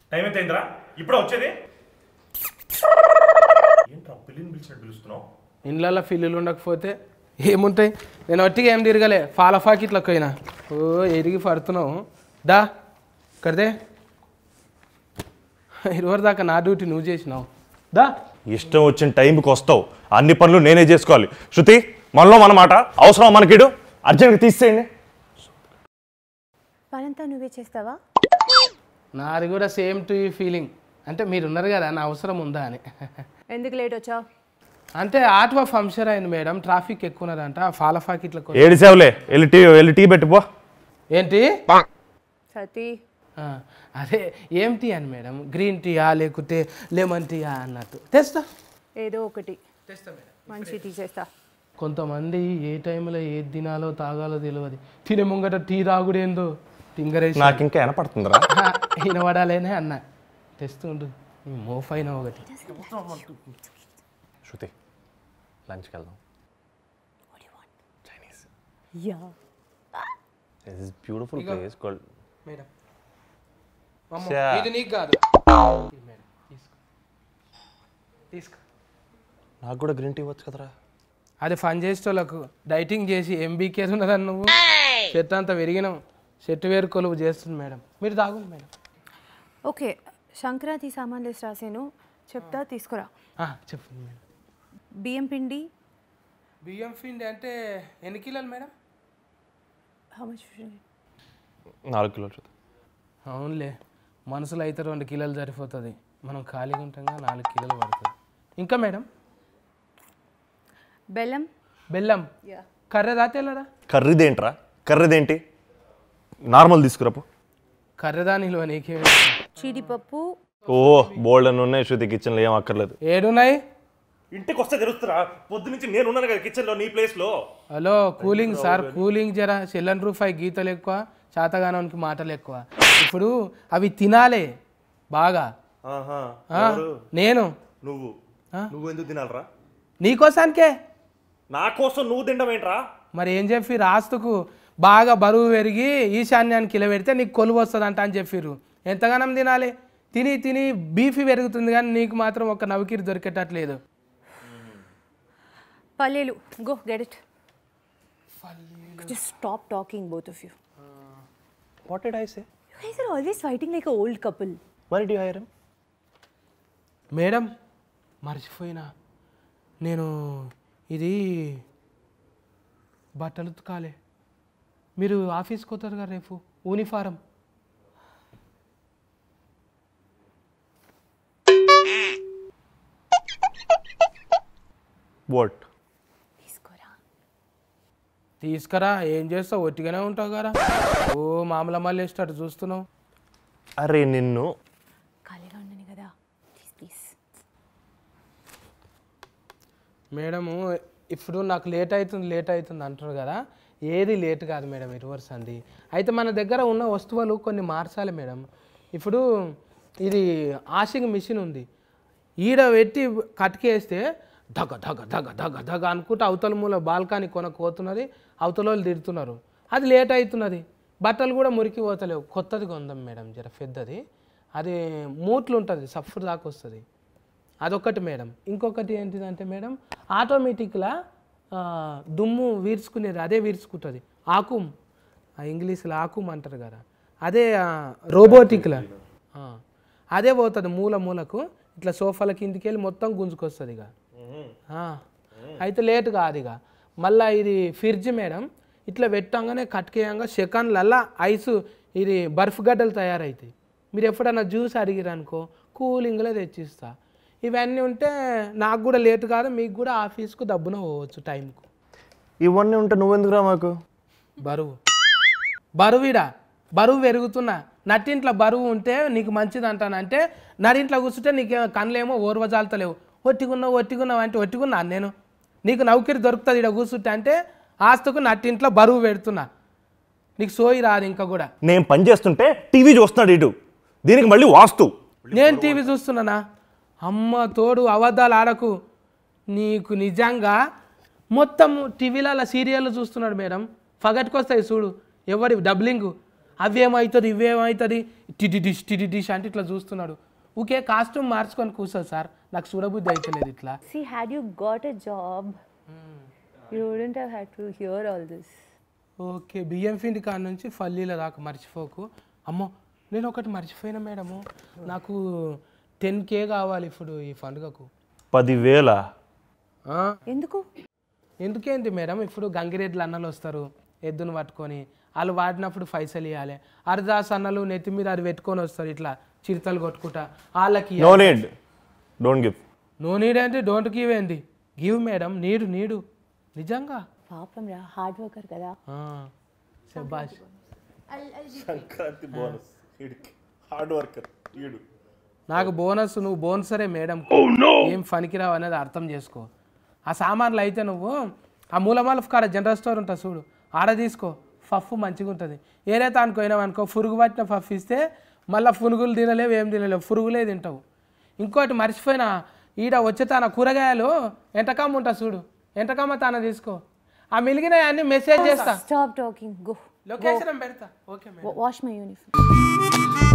Time ఎంత అయిందిరా ఇప్పుడే వచ్చేది ఏంట్రా పిల్లిని పిలిచినట్టు పిలుస్తున్నావు ఇండ్లలో ఫిల్లులు ఉండకపోతే ఏముంటాయి నేను ఒట్టిగా ఏం తిరగలే ఫాలఫాకి ఇట్లా పోయినా ఓ ఎరిగి పడుతున్నావు దా కడదే ఇరువరి దాకా నా డ్యూటీ నువ్వు చేసినావు దా ఇష్టం వచ్చిన టైంకి వస్తావు అన్ని పనులు నేనే చేసుకోవాలి శృతి మనలో మన మాట అవసరం మనకిడు అర్జెంట్గా తీసేయండి పనంతా నువ్వే చేస్తావా నాది కూడా సేమ్ టు ఈ ఫీలింగ్ అంటే మీరు ఉన్నారు కదా నా అవసరం ఉందా అని ఎందుకు లేట్ వచ్చావు అంటే ఆటో ఫంక్షన్ అయింది మేడం ట్రాఫిక్ ఎక్కువ ఉన్నదంట ఫాలఫాకి ఇట్లా కొ- ఏడిసావులే వెళ్ళి టీ వెళ్ళి టీ పెట్టుపో ఏంటి సతీ ఆ, అదే ఏం టీ అని మేడం గ్రీన్ టీయా లేకుంటే లెమన్ టీయా అన్నట్టు తెస్తా ఏదో ఒకటి మంచి టీ చేస్తా కొంతమంది ఏ టైంలో ఏది తినాలో తాగాలో తెలియదు తినే ముంగట టీ తాగుడు ఏందో తింగరేసి నాకు ఇంకా వినపడుతుందిరా వినబడాలేనే అన్న తెస్తుండు ఈ మోఫైన ఒకటి శృతి లంచ్కి వెళ్దాం Chinese yeah this beautiful place called madam శ్యా. ఇది నీకు కాదు ఇది మేడం తీసుకో తీసుకో నాకు కూడా గ్రీన్ టీ వచ్చు కదరా అది ఫన్ చేసేటోళ్ళకు డైటింగ్ చేసి ఎంబీకే ఉన్నదని నువ్వు చెట్టు అంతా విరిగినాం చెట్టు వేరు కొలువు చేస్తుంది మేడం మీరు తాగుంది మేడం ఓకే సంక్రాంతి సామాన్ లిస్ట్ రాసాను చెప్తా తీసుకురా ఆ, చెప్పండి మేడం బియ్యం పిండి బియ్యం పిండి అంటే ఎన్ని కిలోలు మేడం హౌ మచ్ నాలుగు కిలోలు శృతి అవునులే మనసులో అయితే రెండు కిలోలు సరిపోతుంది మనం ఖాళీగా ఉంటాంగా నాలుగు కిలోలు పడుతుంది ఇంకా మేడం బెల్లం బెల్లం యా కర్రెదా తెల్లదా కర్రీదేంట్రా కర్రీదేంటి నార్మల్ తీసుకురాపు కర్రెదా నిలువ నీకే జీడిపప్పు ఓ బోల్డ్ అని ఉన్నాయి శృతి కిచెన్లో ఏం అక్కర్లేదు ఏడున్నాయి ఇంటికి వస్తే తెలుస్తురా పొద్దు నుంచి నేను ఉన్నాను కదా కిచెన్లో నీ ప్లేస్లో హలో కూలింగ్ సార్ కూలింగ్ జరా సెల్లన్ రూపాయి గీతలు ఎక్కువ శాతగానానికి మాటలు ఎక్కువ ఇప్పుడు అవి తినాలే బాగా ఆహా ఆ, నేను నువ్వు ఆ? నువ్వు ఎందుకు తినాలరా నీకోసానికే నా కోసం నువ్వు తినడం ఏంట్రా మరి ఏం చెప్పి రాస్తుకు బాగా బరువు పెరిగి ఈశాన్యానికి ఇలా పెడితే నీకు కొలువు వస్తుందంట అని చెప్పిర్రు ఎంతగానం తినాలి తిని తిని బీఫీ పెరుగుతుంది కానీ నీకు మాత్రం ఒక నవికిరి దొరికేటట్లేదు పల్లీలు go get it just stop talking both of you what did I say you guys are always fighting like a old couple why డి హైర్ మేడం మర్చిపోయినా నేను ఇది బట్టలు ఉతకాలి మీరు ఆఫీస్కి పోతారు కదా రేపు యూనిఫారం వాట్ తీసుకోరా తీసుకురా ఏం చేస్తావు ఒట్టిగానే ఉంటావు కదా ఓ మామూలు మళ్ళీ వేస్తాడు చూస్తున్నావు అరే నిన్ను ఖాళీగా ఉన్నాను కదా ప్లీజ్ ప్లీజ్ మేడము ఇప్పుడు నాకు లేట్ అవుతుంది లేట్ అవుతుంది అంటారు కదా ఏది లేట్ కాదు మేడం రివర్స్ అంది అయితే మన దగ్గర ఉన్న వస్తువులు కొన్ని మార్చాలి మేడం ఇప్పుడు ఇది ఆషింగ్ మిషన్ ఉంది ఈడ పెట్టి కట్కేస్తే దగ దగ దగ దగ దగ అనుకుంటూ అవతల మూల బాల్కనీ కొనకపోతున్నది అవతల వాళ్ళు తిడుతున్నారు అది లేట్ అవుతున్నది బట్టలు కూడా మురికి పోతలేవు కొత్తది కొందాం మేడం జర పెద్దది అది మూట్లు ఉంటుంది సఫర్ దాకా వస్తుంది అదొకటి మేడం ఇంకొకటి ఏంటిదంటే మేడం ఆటోమేటిక్లా ఆ, దుమ్ము వీర్చుకునేది అదే వీర్చుకుంటుంది ఆకుమ్ ఆ ఇంగ్లీష్లో ఆకుమ్ అంటారు కదా అదే రోబోటిక్లా ఆ, అదే పోతుంది మూల మూలకు ఇట్లా సోఫాల కిందికి వెళ్ళి మొత్తం గుంజుకొస్తుంది ఇక ఆ, అయితే లేట్ కాదు ఇక మళ్ళీ ఇది ఫ్రిడ్జ్ మేడం ఇట్లా పెట్టంగానే కట్కేయంగా సెకండ్లల్లా ఐస్ ఇది బర్ఫ్ గడ్డలు తయారవుతాయి మీరు ఎప్పుడన్నా జ్యూస్ అడిగిరనుకో కూలింగ్లో తెచ్చిస్తా ఇవన్నీ ఉంటే నాకు కూడా లేట్ కాదు మీకు కూడా ఆఫీస్కు దబ్బున పోవచ్చు టైంకు ఇవన్నీ ఉంటే నువ్వెందుకురా మాకు బరువు బరువుడా బరువు పెరుగుతున్నా నట్టింట్లో బరువు ఉంటే నీకు మంచిది అంటానంటే నరింట్లో కూర్చుంటే నీకు కళ్ళేమో ఓర్వజాలతలేవు ఒట్టిగున్నావు ఒట్టిగున్నావు అంటే ఒట్టిగున్నా నేను నీకు నౌకరి దొరుకుతుంది ఇక్కడ కూర్చుంటే అంటే ఆస్తుకు నట్టింట్లో బరువు పెడుతున్నా నీకు సోయి రాదు ఇంకా కూడా నేను పని చేస్తుంటే టీవీ చూస్తున్నాడు ఇటు దీనికి మళ్ళీ వాస్తు నేను టీవీ చూస్తున్నానా అమ్మ తోడు అబద్ధాలు ఆడకు నీకు నిజంగా మొత్తం టీవీలలో సీరియల్ చూస్తున్నాడు మేడం ఫగట్కొస్తాయి చూడు ఎవరి డబ్లింగ్ అవేమవుతుంది ఇవేమవుతుంది టిటి డిష్ టిటి డిష్ అంటే ఇట్లా చూస్తున్నాడు ఊకే కాస్ట్యూమ్ మార్చుకొని కూర్చో సార్ నాకు చూడబుద్ధి అవుతలేదు ఇట్లా See, had you got a job, you wouldn't have had to hear all this. Okay బియ్యం పిండి కాడ నుంచి ఫల్లీల దాకా మర్చిపోకు అమ్మో నేను ఒకటి మర్చిపోయినా మేడము నాకు టెన్ కే కావాలి ఇప్పుడు ఈ పండుగకు పదివేల ఆ, ఎందుకు ఎందుకేంటి మేడం ఇప్పుడు గంగిరెడ్లు అన్నలు వస్తారు ఎద్దును పట్టుకొని వాళ్ళు వాడినప్పుడు పైసలు ఇవ్వాలి అరదాస్ అన్నలు నెత్తి మీద అది పెట్టుకొని వస్తారు ఇట్లా చిరుతలు కొట్టుకుంటా వాళ్ళకి no need don't give no need అంటే డోంట్ గివ్ ఏంటి గివ్ మేడం నీడు నీడు నిజంగా పాపం రా హార్డ్ వర్కర్ కదా ఆ, శభాష్ సంక్రాంతి బోనస్ హార్డ్ వర్కర్ ఈడు నాకు బోనస్ నువ్వు బోనసరే మేడం ఏం పనికిరావు అనేది అర్థం చేసుకో ఆ సామాన్లు అయితే నువ్వు ఆ మూలమాల కాడ జనరల్ స్టోర్ ఉంటుంది చూడు ఆడ తీసుకో పఫ్ మంచిగా ఉంటుంది ఏదైతే అనుకోయినావు అనుకో పురుగు పట్టిన పఫ్ ఇస్తే మళ్ళీ పునుగులు తినలేవు ఏం తినలేవు పురుగులే తింటావు ఇంకోటి మర్చిపోయినా ఈడ వచ్చే తన కూరగాయలు ఎంటకమ్మ ఉంటా చూడు ఎంటకమ్మ తాన తీసుకో ఆ మిలిగిన అన్ని మెసేజ్ చేస్తా Stop talking. Go. లొకేషన్ పెడతా okay madam Wa- Wash my uniform.